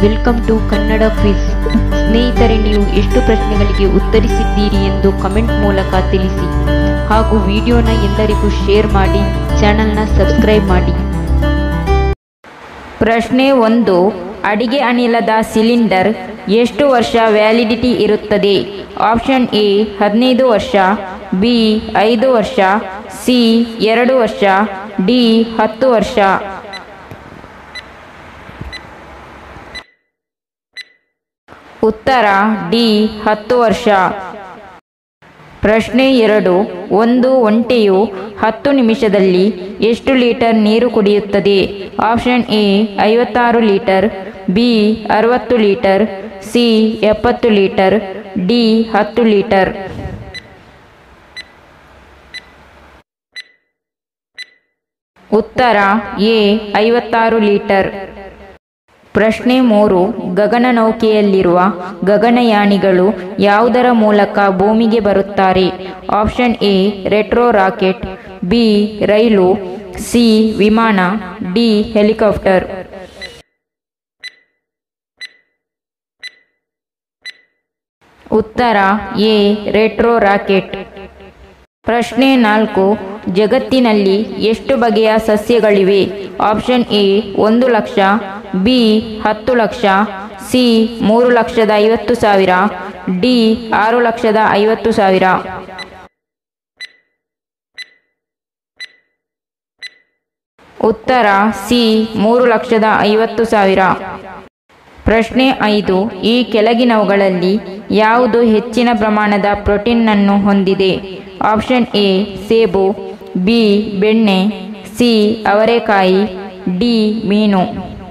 welcome to Kannada quiz ಸ್ನೇಹಿತರೆ ನೀವು ಎಷ್ಟು ಪ್ರಶ್ನೆಗಳಿಗೆ ಉತ್ತರಿಸಿದ್ದೀರಿ ಎಂದು ಕಮೆಂಟ್ ಮೂಲಕ ತಿಳಿಸಿ ಹಾಗೂ ವಿಡಿಯೋನ ಎಲ್ಲರಿಗೂ ಶೇರ್ ಮಾಡಿ ಚಾನಲ್ನ ಸಬ್ಸ್ಕ್ರೈಬ್ ಮಾಡಿ ಪ್ರಶ್ನೆ ಒಂದು ಅಡಿಗೆ ಅನಿಲದ ಸಿಲಿಂಡರ್ ಎಷ್ಟು ವರ್ಷ ವ್ಯಾಲಿಡಿಟಿ ಇರುತ್ತದೆ ಆಪ್ಷನ್ ಎ ಹದಿನೈದು ವರ್ಷ ಬಿ ಐದು ವರ್ಷ ಸಿ ಎರಡು ವರ್ಷ ಡಿ ಹತ್ತು ವರ್ಷ ಉತ್ತರ ಡಿ ಹತ್ತು ವರ್ಷ ಪ್ರಶ್ನೆ ಎರಡು ಒಂದು ಒಂಟೆಯು ಹತ್ತು ನಿಮಿಷದಲ್ಲಿ ಎಷ್ಟು ಲೀಟರ್ ನೀರು ಕುಡಿಯುತ್ತದೆ ಆಪ್ಷನ್ ಎ ಐವತ್ತಾರು ಲೀಟರ್ ಬಿ ಅರವತ್ತು ಲೀಟರ್ ಸಿ ಎಪ್ಪತ್ತು ಲೀಟರ್ ಡಿ ಹತ್ತು ಲೀಟರ್ ಉತ್ತರ ಎ ಐವತ್ತಾರು ಲೀಟರ್ ಪ್ರಶ್ನೆ ಮೂರು ಗಗನನೌಕೆಯಲ್ಲಿರುವ ಗಗನಯಾನಿಗಳು ಯಾವುದರ ಮೂಲಕ ಭೂಮಿಗೆ ಬರುತ್ತಾರೆ option A retro rocket B ರೈಲು ಸಿ ವಿಮಾನ ಡಿ ಹೆಲಿಕಾಪ್ಟರ್ ಉತ್ತರ ಎ ರೆಟ್ರೋ ರಾಕೆಟ್ ಪ್ರಶ್ನೆ ನಾಲ್ಕು ಜಗತ್ತಿನಲ್ಲಿ ಎಷ್ಟು ಬಗೆಯ ಸಸ್ಯಗಳಿವೆ ಆಪ್ಷನ್ ಎ ಒಂದು ಲಕ್ಷ ಬಿ ಹತ್ತು ಲಕ್ಷ ಸಿ ಮೂರು ಲಕ್ಷದ ಐವತ್ತು ಸಾವಿರ ಡಿ ಆರು ಲಕ್ಷದ ಐವತ್ತು ಸಾವಿರ ಉತ್ತರ ಸಿ ಮೂರು ಲಕ್ಷದ ಐವತ್ತು ಸಾವಿರ ಪ್ರಶ್ನೆ ಐದು ಈ ಕೆಳಗಿನವುಗಳಲ್ಲಿ ಯಾವುದು ಹೆಚ್ಚಿನ ಪ್ರಮಾಣದ ಪ್ರೋಟೀನ್ನನ್ನು ಹೊಂದಿದೆ ಆಪ್ಷನ್ ಎ ಸೇಬು ಬಿ ಬೆಣ್ಣೆ ಸಿ ಅವರೆಕಾಯಿ ಡಿ ಮೀನು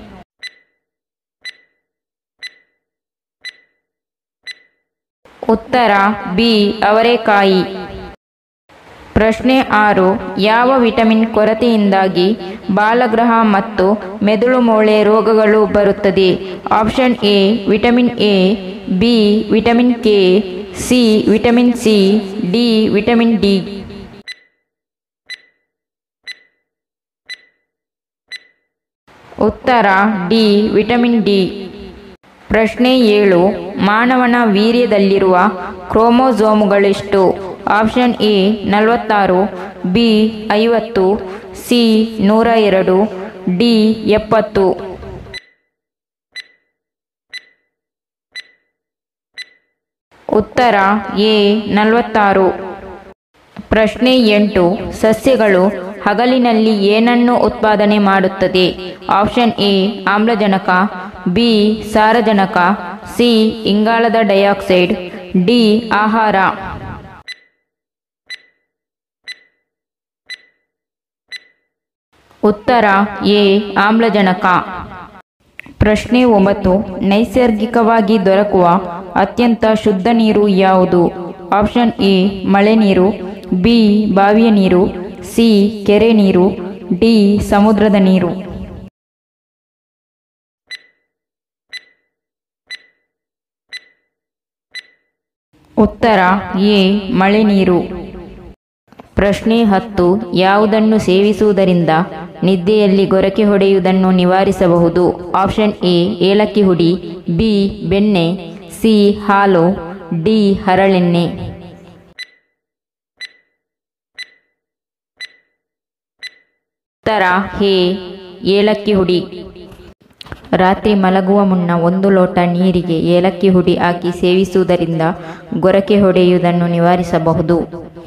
ಉತ್ತರ ಬಿ ಅವರೆಕಾಯಿ ಪ್ರಶ್ನೆ ಆರು ಯಾವ ವಿಟಮಿನ್ ಕೊರತೆಯಿಂದಾಗಿ ಬಾಲಗ್ರಹ ಮತ್ತು ಮೆದುಳು ಮೂಳೆ ರೋಗಗಳು ಬರುತ್ತದೆ option A vitamin A B vitamin K C vitamin C D vitamin D ಉತ್ತರ ಡಿ ವಿಟಮಿನ್ ಡಿ ಪ್ರಶ್ನೆ ಏಳು ಮಾನವನ ವೀರ್ಯದಲ್ಲಿರುವ ಕ್ರೋಮೋಸೋಮುಗಳೆಷ್ಟು ಆಪ್ಷನ್ ಎ ನಲವತ್ತಾರು ಬಿ ಐವತ್ತು ಸಿ ನೂರ ಎರಡು ಡಿ ಎಪ್ಪತ್ತು ಉತ್ತರ ಎ ನಲವತ್ತಾರು ಪ್ರಶ್ನೆ ಎಂಟು ಸಸ್ಯಗಳು ಹಗಲಿನಲ್ಲಿ ಏನನ್ನು ಉತ್ಪಾದನೆ ಮಾಡುತ್ತದೆ ಆಪ್ಷನ್ ಎ ಆಮ್ಲಜನಕ ಬಿ ಸಾರಜನಕ ಸಿ ಇಂಗಾಲದ ಡೈಆಕ್ಸೈಡ್ ಡಿ ಆಹಾರ ಉತ್ತರ ಎ ಆಮ್ಲಜನಕ ಪ್ರಶ್ನೆ ಒಂಬತ್ತು ನೈಸರ್ಗಿಕವಾಗಿ ದೊರಕುವ ಅತ್ಯಂತ ಶುದ್ಧ ನೀರು ಯಾವುದು ಆಪ್ಷನ್ ಎ ಮಳೆ ನೀರು ಬಿ ಬಾವಿಯ ನೀರು ಸಿ ಕೆರೆ ನೀರು ಡಿ ಸಮುದ್ರದ ನೀರು ಉತ್ತರ ಎ ಮಳೆ ನೀರು ಪ್ರಶ್ನೆ ಹತ್ತು ಯಾವುದನ್ನು ಸೇವಿಸುವುದರಿಂದ ನಿದ್ದೆಯಲ್ಲಿ ಗೊರಕೆ ಹೊಡೆಯುವುದನ್ನು ನಿವಾರಿಸಬಹುದು ಆಪ್ಷನ್ ಎ ಏಲಕ್ಕಿ ಹುಡಿ ಬಿ ಬೆಣ್ಣೆ ಸಿ ಹಾಲು ಡಿ ಹರಳೆಣ್ಣೆ ಉತ್ತರ ಹೇ ಏಲಕ್ಕಿ ಹುಡಿ ರಾತ್ರಿ ಮಲಗುವ ಮುನ್ನ ಒಂದು ಲೋಟ ನೀರಿಗೆ ಏಲಕ್ಕಿ ಹುಡಿ ಹಾಕಿ ಸೇವಿಸುವುದರಿಂದ ಗೊರಕೆ ಹೊಡೆಯುವುದನ್ನು ನಿವಾರಿಸಬಹುದು